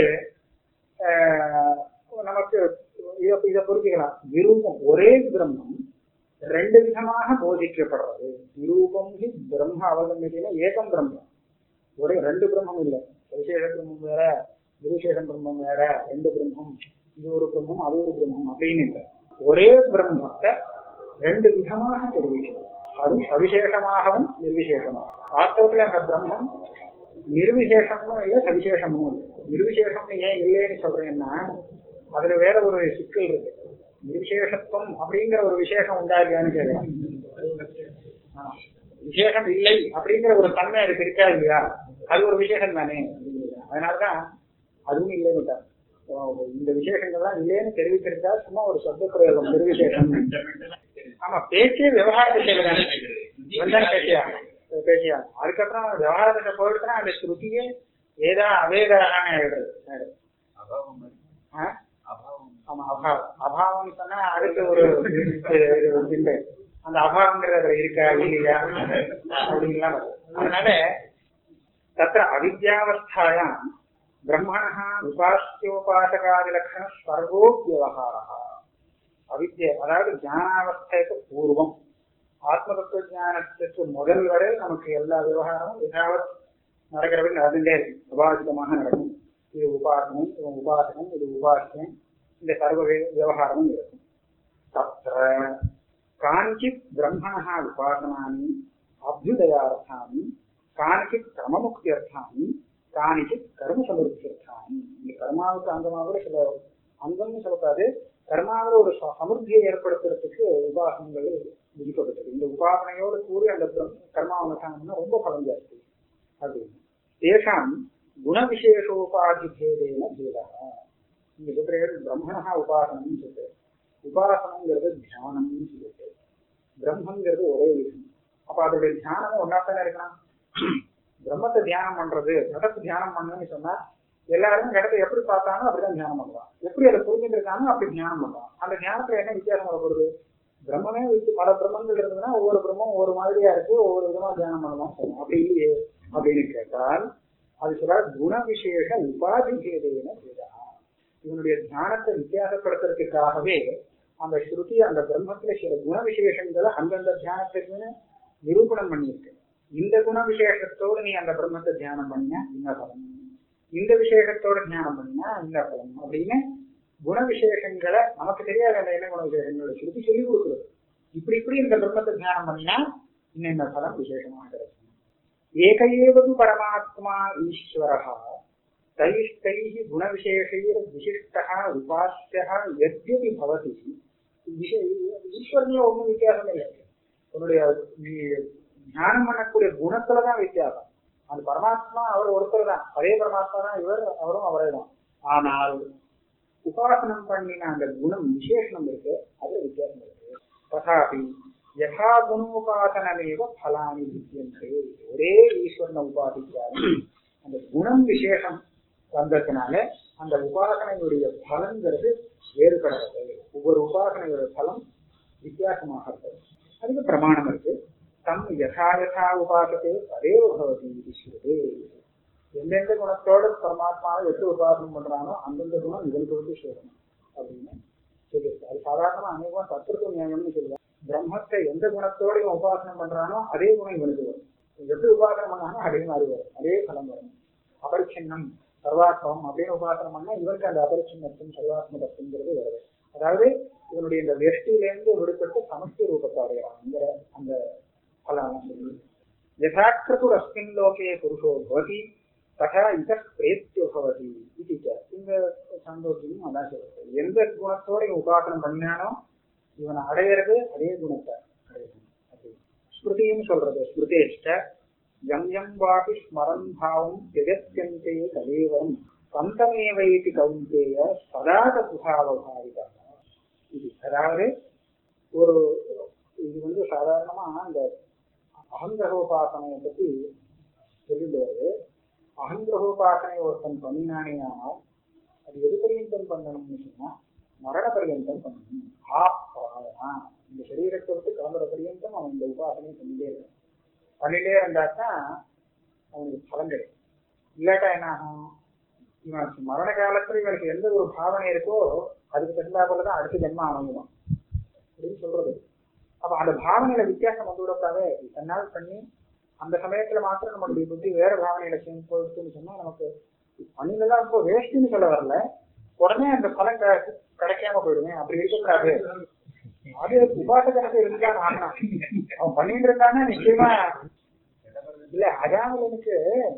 நமக்கு இத இதை புரிஞ்சுக்கலாம் விரூபம் ஒரே பிரம்மம் ரெண்டு விதமாக போதிக்கப்படுறது விரூபம் ஹி பிரம்ம அவகமியில ஏகம் பிரம்மம் ஒரே ரெண்டு பிரம்மம் இல்லை விசேஷ பிரம்மம் வேற விசேஷ பிரம்மம் வேற ரெண்டு பிரம்மம் இது ஒரு பிரம்மம் அது ஒரு பிரம்மம் அப்படின்னு இல்லை ஒரே பிரம்மத்தை ரெண்டு விதமாக தெரிவிக்கிறது அது சவிசேஷமாகவும் நிர்விசேஷமாகவும் வாஸ்தவத்துல அந்த பிரம்மம் நிர்விசேஷமும் இல்லை சவிசேஷமும் இல்லை நிர்விசேஷம்னு ஏன் இல்லைன்னு சொல்றேன்னா அதுல வேற ஒரு சிக்கல் இருக்கு நிர்விசேஷத்துவம் அப்படிங்கிற ஒரு விசேஷம் உண்டா இல்லையான்னு கேட்கலாம் விசேஷம் இல்லை அப்படிங்கிற ஒரு தன்மை அதுக்கு இருக்கா இல்லையா அது ஒரு விசேஷம் தானே அதனாலதான் அதுவும் இல்லைன்னு இந்த விசேஷங்கள்லாம் இல்லைன்னு தெரிவிக்கிறதா சும்மா ஒரு சொந்த பிரயோகம் நிர்விசேஷம் ஆமா பேச்சே விவகார விஷயம் தானே இவன் தான் பேசியா பேசியா அதுக்கப்புறம் விவகாரத்தை போயிட்டுனா அந்த ஸ்ருதியே ஏதா அவேதான ஆயிடுறது ஆமா அபாவம் அபாவம் சொன்னா அடுத்து ஒரு இல்லை அந்த அபாவங்கிறது அதுல இருக்கா இல்லையா அப்படின்லாம் வரும். அதனால தத்திர அவித்யாவஸ்தாயாம் பிரம்மணः உபாசியோபாசகாதிலட்சண சர்வோ வியவகாரः அவித்ய அதாவது ஞானாவஸ்தைக்கு பூர்வம் ஆத்ம தத்துவ ஞானத்துக்கு முதல் வரை நமக்கு எல்லா விவகாரமும் யதாவத் நடக்கிறவை நடந்துட்டே இருக்கும் சுபாசிதமாக நடக்கும் இது உபாசனம் இது உபாசனம் இது உபாசனம் இந்த சர்வ வி- விவகாரமும் இருக்கும் தத்திர காஞ்சித் பிரம்மணः உபாசனானி அபியுதயார்த்தானி காணிச்சித் கிரமமுக்தியர்த்தானி காணிச்சித் கர்ம சமருத்தியர்த்தானி இந்த கர்மாவுக்கு அங்கமாக சில அங்கம்னு சொல்லக்கூடாது கர்மாவில் ஒரு ச- சமிருத்தியை ஏற்படுத்துறதுக்கு உபாசனங்கள் விதிக்கப்பட்டது இந்த உபாசனையோடு கூடி அந்த பிரம்- கர்மாவனுஷ்டானம்னா ரொம்ப பலம் ஜாஸ்தி அப்படின்னு தேசாம் குணவிசேஷோபாதிபேதேன பேதா இங்க சொல்றேன் பிரம்மணா உபாசனம்னு சொல்லிட்டு உபாசனங்கிறது தியானம்னு சொல்லிட்டு பிரம்மங்கிறது ஒரே விஷயம் அப்ப அதோடைய தியானமும் ஒன்னாத்தானே இருக்கலாம் பிரம்மத்தை தியானம் பண்றது கடத்தை தியானம் பண்ணணும்னு சொன்னா எல்லாரும் கடத்தை எப்படி பார்த்தாலும் அப்படிதான் தியானம் பண்ணுவான் எப்படி அதை புரிஞ்சுட்டு இருக்காங்க அப்படி தியானம் பண்ணுவான் அந்த தியானத்துல என்ன வித்தியாசம் வரப்படுது பிரம்மமே வச்சு பல பிரம்மங்கள் இருந்ததுன்னா ஒவ்வொரு பிரம்மம் ஒவ்வொரு மாதிரியா இருக்கு ஒவ்வொரு விதமா தியானம் பண்ணலாம் சொல்லுவோம் அப்படி இல்லையே அப்படின்னு கேட்டால் அது சொல்ற குண விசேஷ உபாதி பேதேன பேதா இவனுடைய தியானத்தை வித்தியாசப்படுத்துறதுக்காகவே அந்த ஸ்ருதி அந்த பிரம்மத்துல சில குண விசேஷங்களை அந்தந்த தியானத்துக்குன்னு நிரூபணம் பண்ணியிருக்கு இந்த குண விசேஷத்தோடு நீ அந்த பிரம்மத்தை தியானம் பண்ணினா இந்த பலம் இந்த விசேஷத்தோட தியானம் பண்ணினா இந்த பலம் அப்படின்னு குண விசேஷங்களை நமக்கு தெரியாத அந்த என்ன குண விசேஷங்களை ஸ்ருதி சொல்லி கொடுக்குறது இப்படி இப்படி இந்த பிரம்மத்தை தியானம் பண்ணினா இன்னும் இந்த பலம் விசேஷமாக கிடைக்கும் ஏகையேவது பரமாத்மா ஈஸ்வரः தைஷ்டைः गुणविशेषैर्विशिष्टः उपास्यः यद्यपि भवति விஷய ஈஸ்வரன்ல ஒண்ணும் வித்தியாசம் இல்லை உன்னுடைய நீ தியானம் பண்ணக்கூடிய குணத்துலதான் வித்தியாசம் அந்த பரமாத்மா அவர் ஒருத்தர் தான் அதே பரமாத்மா தான் இவர் அவரும் அவரே தான் ஆனால் உபாசனம் பண்ணின அந்த குணம் விசேஷனம் இருக்கு அது வித்தியாசம் இருக்கு ததாபி யதா குணோபாசனமேவ பலானி வித்தியந்தே ஒரே ஈஸ்வரனை உபாசிக்கிறாரு அந்த குணம் விசேஷம் வந்ததுனால அந்த உபாசனையுடைய பலன்கிறது வேறுபடுறது ஒவ்வொரு உபாசனையுடைய பலம் வித்தியாசமாக இருக்கிறது அதுக்கு பிரமாணம் இருக்கு தம் யதா யதா உபாசத்தே ததேவ பவதி இது ஸ்ருதே எந்தெந்த குணத்தோட பரமாத்மாவை எப்படி உபாசனம் பண்றானோ அந்தந்த குணம் இவனுக்கு வந்து சேரணும் அப்படின்னு சொல்லியிருக்கு அது சாதாரணமா அநேகம் தத்துவ நியாயம்னு சொல்லுவாங்க பிரம்மத்தை எந்த குணத்தோட இவன் உபாசனம் பண்றானோ அதே குணம் இவனுக்கு வரும் எப்படி உபாசனம் பண்ணானோ அதே மாதிரி வரும் அதே பலம் வரும் அபரிச்சின்னம் சர்வாத்மம் அப்படின்னு உபாசனம் பண்ணா இவருக்கு அந்த அபரிச்சின்னத்தும் சர்வாத்ம தத்துவங்கிறது வருது அதாவது இவனுடைய இந்த வெஷ்டியிலேருந்து விடுபட்டு சமஷ்டி ரூபத்தை அடைகிறாங்கிற அந்த பலம் சொல்லி யதாக்கிரதுர் அஸ்மின் லோகே புருஷோ பவதி ததா இத பிரேத்தியோ பவதி இது ச. இந்த சாந்தோக்கியம் அதான் சொல்றது எந்த குணத்தோட இவன் உபாசனம் பண்ணினானோ இவனை அடையிறது அதே குணத்தை அடையணும் அப்படி ஸ்மிருதியும் சொல்றது ஸ்மிருதேஷ்ட யம் யம் வாபி ஸ்மரன் பாவம் ஜெகத்யந்தே ததேவம் பந்தமேவைதி கவுந்தேய சதா தத்பாவபாவிதா இது அதாவது ஒரு இது வந்து சாதாரணமா அந்த அகங்கிரகோபாசனையை பத்தி சொல்லிட்டு வருது அகங்கிரகோபாசனை ஒருத்தன் பண்ணினானே ஆனால் அது எது பரியந்தம் பண்ணணும்னு சொன்னா மரண பரியந்தம் பண்ணணும் ஆ பிராணா. இந்த சரீரத்தை விட்டு கிளம்புற பரியந்தம் அவன் இந்த உபாசனை பண்ணிட்டே இருக்கான் பண்ணிட்டே இருந்தாக்கா அவனுக்கு பலன் கிடைக்கும் இல்லாட்டா என்ன ஆகும் இவனுக்கு மரண காலத்துல இவனுக்கு எந்த ஒரு பாவனை இருக்கோ அதுக்கு தகுந்தாப்புல தான் அடுத்த ஜென்மம் அமையும் அப்படின்னு சொல்றது அப்ப அந்த பாவனையில வித்தியாசம் வந்து விடக்கூடாது தன்னால் பண்ணி அந்த சமயத்துல மாத்திரம் நம்மளுடைய புத்தி வேற பாவனையில சேர்ந்து போயிடுச்சுன்னு சொன்னா நமக்கு பண்ணினதான் இப்போ வேஸ்ட்னு சொல்ல வரல உடனே அந்த பலன் க- கிடைக்காம போயிடுவேன் அப்படி இருக்கக்கூடாது அது உபாசகனுக்கு இருந்தான் ஆகணும் அவன் பண்ணிட்டு இருந்தான்னா நிச்சயமா இல்ல அஜாமலனுக்கு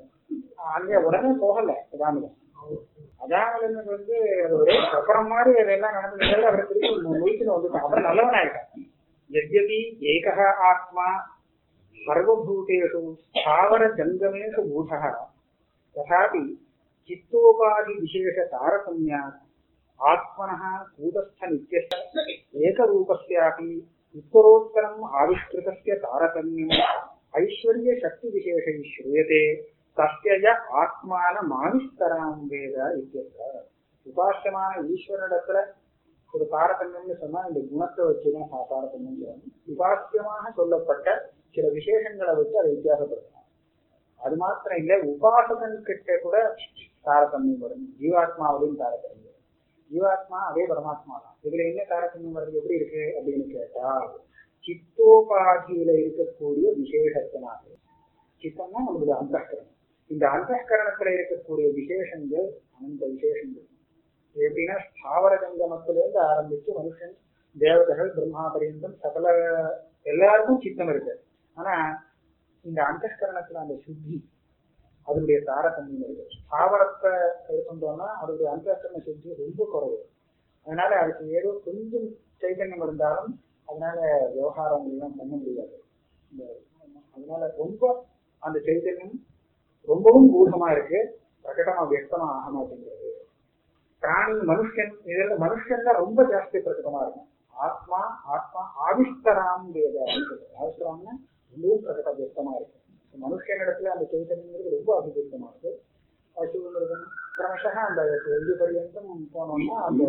அங்க உடனே போகல அஜாமலன் அஜாமலனுக்கு வந்து அது ஒரு அப்புறம் மாதிரி அதெல்லாம் நடந்தது அவரை திருப்பி முடிச்சுன்னு வந்துட்டான் அப்புறம் நல்லவன் ஆயிட்டான் यद्यपि एकः आत्मा सर्वभूतेषु स्थावरजङ्गमेषु भूतः तथापि चित्तोपाधिविशेषतारतम्यात् आत्मनः कूटस्थनित्यस्य एकरूपस्यापि उत्तरोत्तरम् आविष्कृतस्य तारतम्यम् ऐश्वर्यशक्तिविशेषैः श्रूयते तस्य य आत्मानमाविस्तरां वेद इत्यत्र உபாசமான ஈஸ்வரனிடத்துல ஒரு தாரதமியம்னு சொன்னா இந்த குணத்தை வச்சுதான் தா- தாரதமியம் சொல்லணும். உபாசியமாக சொல்லப்பட்ட சில விசேஷங்களை வச்சு அதை வித்தியாசப்படுத்தலாம் அது மாத்திரம் இல்ல உபாசகன் கிட்ட கூட தாரதமியம் வரும் ஜீவாத்மாவிலையும் தாரதமியம் வரும். ஜீவாத்மா அதே பரமாத்மா தான் இதுல என்ன தாரதமியம் வருது எப்படி இருக்கு அப்படின்னு கேட்டா சித்தோபாதியில இருக்கக்கூடிய விசேஷத்தினால சித்தம்னா நம்மளுடைய அந்தகரணம் இந்த அந்தகரணத்துல இருக்கக்கூடிய விசேஷங்கள் அனந்த விசேஷங்கள் இது எப்படின்னா ஸ்தாவர ஜங்கமத்திலிருந்து ஆரம்பிச்சு மனுஷன் தேவதைகள் பிரம்மா பரியந்தம் சகல எல்லாருக்கும் சித்தம் இருக்கு ஆனா இந்த அந்தகரணத்துல அந்த சுத்தி அதனுடைய தாரதமியம் இருக்கு ஸ்தாவரத்தை எடுத்துட்டோம்னா அதனுடைய அந்தகரண சுத்தி ரொம்ப குறைவு அதனால அதுக்கு ஏதோ கொஞ்சம் சைத்தன்யம் இருந்தாலும் அதனால விவகாரங்கள் எல்லாம் பண்ண முடியாது இந்த- அதனால ரொம்ப அந்த சைத்தன்யம் ரொம்பவும் கூடமா இருக்கு பிரகடமா வியக்தமா ஆக மாட்டேங்கிறது பிராணி மனுஷன் இதுல மனுஷன்ல ரொம்ப ஜாஸ்தி பிரகடமா இருக்கும் ஆத்மா ஆத்மா ஆவிஷ்கராம் வேத ஆவிஷ்கராம்னா ரொம்பவும் பிரகட வியக்தமா இருக்கு மனுஷனிடத்துல அந்த சைத்தன்யங்கிறது ரொம்ப அபிவிருத்தமா இருக்கு பசுங்கிறது கிரமசக அந்த இது பரியந்தம் போனோம்னா அந்த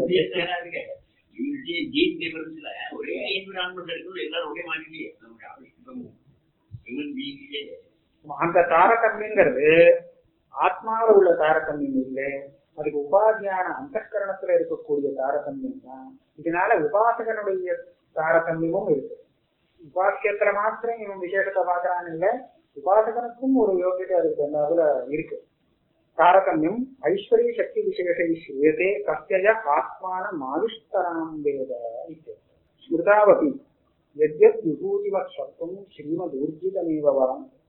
ஜீன் டிஃபரன்ஸ்ல ஒரே என்விரான்மெண்ட் இருக்குது எல்லாரும் ஒரே மாதிரி நமக்கு ஆவிஷ்கமும் ஹியூமன் பீயிங்லே அந்த தாரதமியங்கிறது ஆத்மாவில் உள்ள தாரதமியம் இல்லை அதுக்கு உபாதியான அந்தகரணத்துல இருக்கக்கூடிய தாரதமியம் தான் இதனால உபாசகனுடைய தாரதமியமும் இருக்கு உபாசியத்துல மாத்திரம் இவன் விசேஷத்தை பார்க்கறான்னு இல்ல உபாசகனுக்கும் ஒரு யோகியதை அதுக்கு தகுந்தாப்புல இருக்கு தாரதமியம் ஐஸ்வர்ய சக்தி விசேஷை ஸ்ரூயதே கஸ்ய ஆத்மான மாவிஷ்கராம் வேத இत्यर्थः. ஸ்மிருதாவபி यद्यत् विभूतिवत् सत्त्वं श्रीमदूर्जितमेव वा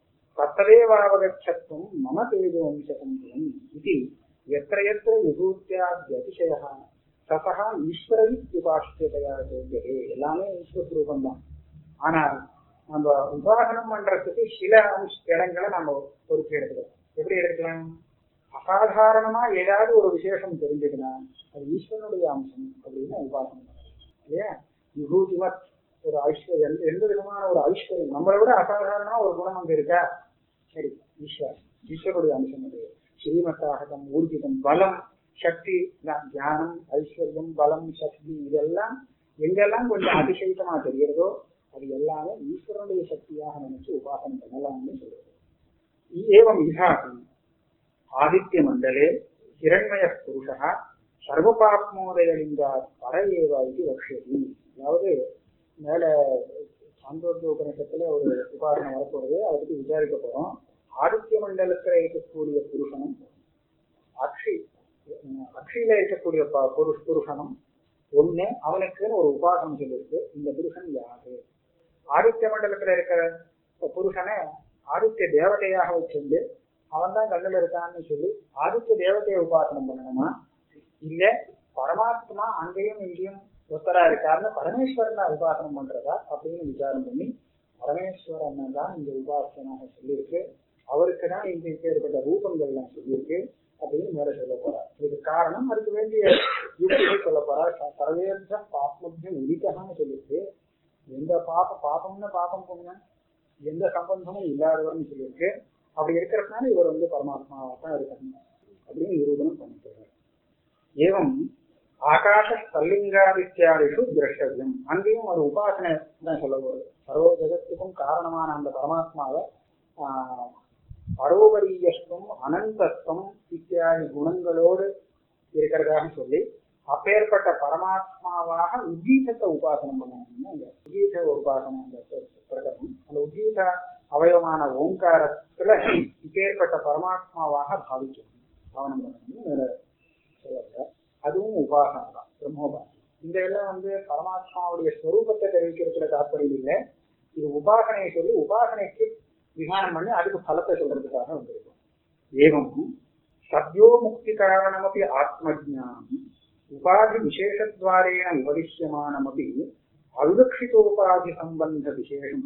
तत्तदेवावगच्छत्वं मम तेजोंशकं त्वम् इति यत्र यत्र विभूत्याद्यतिशयः ततः ஈஸ்வர உபாசியதையா சொல்கிறது எல்லாமே ஈஸ்வரூபம் தான் ஆனா நம்ம உபாசனம் பண்றதுக்கு சில அம்ச இடங்களை நம்ம பொறுத்து எடுத்துக்கலாம் எப்படி எடுத்துக்கலாம் அசாதாரணமா ஏதாவது ஒரு விசேஷம் தெரிஞ்சதுன்னா அது ஈஸ்வரனுடைய அம்சம் அப்படின்னு உபாசனம் பண்ணலாம் இல்லையா விபூதிமத் ஒரு ஐஸ்வர்யம் எந்த- எந்த விதமான ஒரு ஐஸ்வர்யம் நம்மளை விட அசாதாரணமா ஒரு குணம் அங்க இருக்கா சரி ஈஸ்வர் ஈஸ்வருடைய அம்சம் அது ஸ்ரீமத்தாகதம் ஊர்ஜிதம் பலம் சக்தி தான் தியானம் ஐஸ்வர்யம் பலம் சக்தி இதெல்லாம் எங்கெல்லாம் கொஞ்சம் அதிசயித்தமா தெரிகிறதோ அது எல்லாமே ஈஸ்வரனுடைய சக்தியாக நினைச்சு உபாசனம் பண்ணலாம்னு சொல்றது ஏவம் இதாகும் ஆதித்ய மண்டலே ஹிரண்மய புருஷா சர்வபாப்மோதயலிங்கா பர ஏவ இது வக்ஷதி அதாவது மேல சாந்தோக்கிய உபநிஷத்துல ஒரு உபாசனம் வரப்போகுது அதை பத்தி விசாரிக்க போறோம் ஆதித்ய மண்டலத்துல இருக்கக்கூடிய புருஷனும் அக்ஷி அக்ஷியில இருக்கக்கூடிய ப- புருஷ புருஷனும் ஒண்ணு அவனுக்குன்னு ஒரு உபாசனம் சொல்லிருக்கு இந்த புருஷன் யாரு ஆதித்ய மண்டலத்துல இருக்கிற புருஷனை ஆதித்ய தேவதையாக வச்சிருந்து அவன் தான் கண்ணுல இருக்கான்னு சொல்லி ஆதித்ய தேவதையை உபாசனம் பண்ணணுமா இல்ல பரமாத்மா அங்கேயும் இங்கேயும் ஒத்தரா இருக்காருன்னு பரமேஸ்வரனை உபாசனம் பண்றதா அப்படின்னு விசாரம் பண்ணி பரமேஸ்வரன் தான் இந்த உபாசனாக சொல்லியிருக்கு அவருக்கு தான் இந்த இப்பேற்பட்ட ரூபங்கள்லாம் சொல்லியிருக்கு அப்படின்னு மேல சொல்ல போறார் இதுக்கு காரணம் அதுக்கு வேண்டிய யுக்திகள் சொல்ல போறார் ச- சர்வேர்த்த பாப்மத்தியம் உதித்தகான்னு சொல்லியிருக்கு எந்த பாப பாபம்னு பாபம் புண்ணியம் எந்த சம்பந்தமும் இல்லாதவர்னு சொல்லியிருக்கு அப்படி இருக்கிறதுனால இவர் வந்து பரமாத்மாவா தான் இருக்கணும் அப்படின்னு நிரூபணம் பண்ணிக்கிறார் ஏவம் ஆகாச ஸ்தல்லிங்காதித்யாதிஷு திரஷ்டவியம் அங்கேயும் ஒரு உபாசனை தான் சொல்ல போகுது சர்வ ஜெகத்துக்கும் காரணமான அந்த பரமாத்மாவை ஆஹ், பரோபரியஸ்துவம் அனந்தத்துவம் இத்தியாதி குணங்களோடு இருக்கிறதாக சொல்லி அப்பேற்பட்ட பரமாத்மாவாக உஜீதத்தை உபாசனம் பண்ணணும் அந்த உஜீத உபாசனம் அந்த பிரகடனம் அந்த உஜீத அவயவமான ஓங்காரத்துல இப்பேற்பட்ட பரமாத்மாவாக பாவிக்கணும் பாவனம் பண்ணணும்னு மேல சொல்லப்படுற அதுவும் உபாசனம் தான் பிரம்மோபாசனம் இந்த எல்லாம் வந்து பரமாத்மாவுடைய ஸ்வரூபத்தை தெரிவிக்கிறதுல தாற்பயம் இல்லை இது உபாசனையை சொல்லி உபாசனைக்கு விகானம் பண்ணி அதுக்கு பலத்தை சொல்றதுக்காக வந்திருக்கும் ஏவம் சத்யோ முக்தி காரணமப்பி ஆத்மஜானம் உபாதி விசேஷத்வாரேண விவரிஷ்யமானமப்பி அவிவக்ஷிதோபாதி சம்பந்த விசேஷம்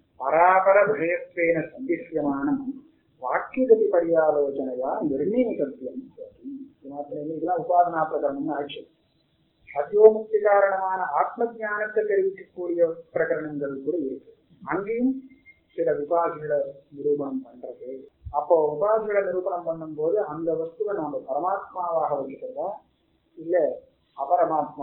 பராபர விஷயத்வேன சந்திஷ்யமானம் வாக்கியகதி பரியாலோசனையா நிர்ணயிக்கத்தியம் இது மாத்திரம் இல்லை, இதெல்லாம் உபாதனா பிரகரணம்னு ஆட்சி சத்யோமுக்தி காரணமான ஆத்ம ஞானத்தை தெரிவிக்கக்கூடிய பிரகரணங்கள் கூட இருக்கு அங்கேயும் சில உபாதிகளை நிரூபணம் பண்றது அப்போ உபாதிகளை நிரூபணம் பண்ணும்போது அந்த வஸ்துவை நாம பரமாத்மாவாக வச்சுக்கிறதா இல்ல அபரமாத்மா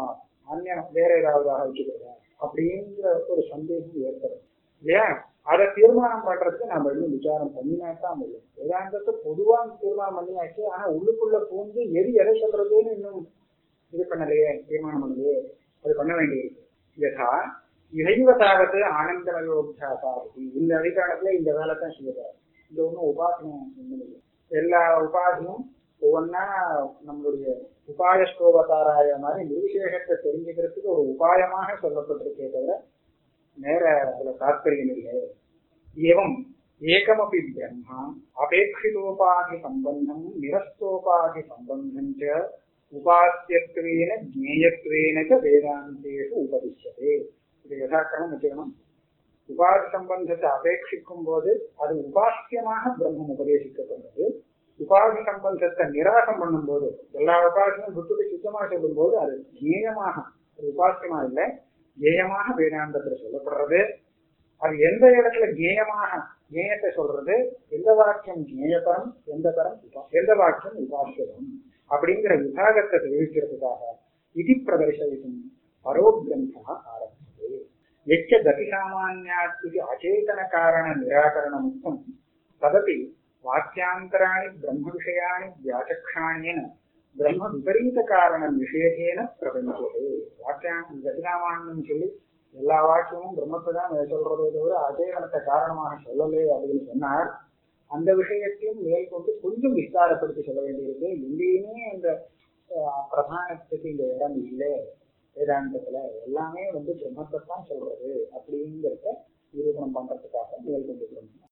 அந்நியம் வேற ஏதாவது வச்சுக்கிறதா அப்படிங்கிற ஒரு சந்தேகம் ஏற்படும் இல்லையா அதை தீர்மானம் பண்றதுக்கு நம்ம இன்னும் விசாரம் பண்ணினா தான் முடியும் வேதாந்தத்தை பொதுவா தீர்மானம் பண்ணியாச்சு ஆனா உள்ளுக்குள்ள பூந்து எது எதை சொல்றதுன்னு இன்னும் இது பண்ணலையே தீர்மானம் பண்ணலையே அது பண்ண வேண்டியிருக்கு யதா இறைவ தாவது ஆனந்தமயோபியாசா இந்த அதிகாரத்துல இந்த வேலை தான் செய்யறாரு இந்த ஒண்ணும் உபாசனம் ஒண்ணும் இல்லை எல்லா உபாசனும் ஒவ்வொன்னா நம்மளுடைய உபாய ஸ்லோகத்தாராய மாதிரி நிர்விசேஷத்தை தெரிஞ்சுக்கிறதுக்கு ஒரு உபாயமாக சொல்லப்பட்டிருக்கே தவிர நேர அதுல தாற்பயம் இல்லை ஏவம் ஏகமபி பிரம்மா அபேட்சிதோபாதி சம்பந்தம் நிரஸ்தோபாதி சம்பந்தம் ச உபாசியத்வேன ஜேயத்வேன ச வேதாந்தேஷு உபதிஷ்யதே இது யதாக்கிரமம் வச்சுக்கணும் உபாசி சம்பந்தத்தை அபேட்சிக்கும் போது அது உபாசியமாக பிரம்மம் உபதேசிக்கப்படுறது உபாசி சம்பந்தத்தை நிராசம் பண்ணும்போது எல்லா உபாசனையும் விட்டுட்டு சுத்தமாக சொல்லும் போது அது ஜேயமாக அது உபாசியமா இல்லை ஜேயமாக வேதாந்தத்துல சொல்லப்படுறது அது எந்த இடத்துல ஜேயமாக ஜேயத்தை சொல்றது எந்த வாக்கியம் ஜேயதரம் எந்த தரம் உபா எந்த வாக்கியம் உபாசியதம் அப்படிங்கிற விபாகத்தை தெரிவிக்கிறதுக்காக இதி பிரதர்சயிக்கும் பரோக்ரந்தா ஆரம்பிச்சது எச்ச கதி சாமானியாத் இது அச்சேதன காரண நிராகரண முக்தம் ததபி வாக்கியாந்தராணி பிரம்ம விஷயாணி வியாச்சக்ஷாணேன பிரம்ம விபரீத காரண நிஷேதேன பிரபஞ்சது வாக்கியம் கதிராமான்னு சொல்லி எல்லா வாக்கியமும் பிரம்மத்தை தான் சொல்றதே தவிர அச்சேதனத்தை காரணமாக சொல்லலே அப்படின்னு சொன்னார் அந்த விஷயத்தையும் மேற்கொண்டு கொஞ்சம் விஸ்தாரப்படுத்தி சொல்ல வேண்டியிருக்கு எங்கேயுமே அந்த அஹ், பிரதானத்துக்கு இந்த இடம் இல்லை வேதாந்தத்துல எல்லாமே வந்து பிரம்மத்தை தான் சொல்றது அப்படிங்கிறத நிரூபணம் பண்றதுக்காக மேற்கொண்டு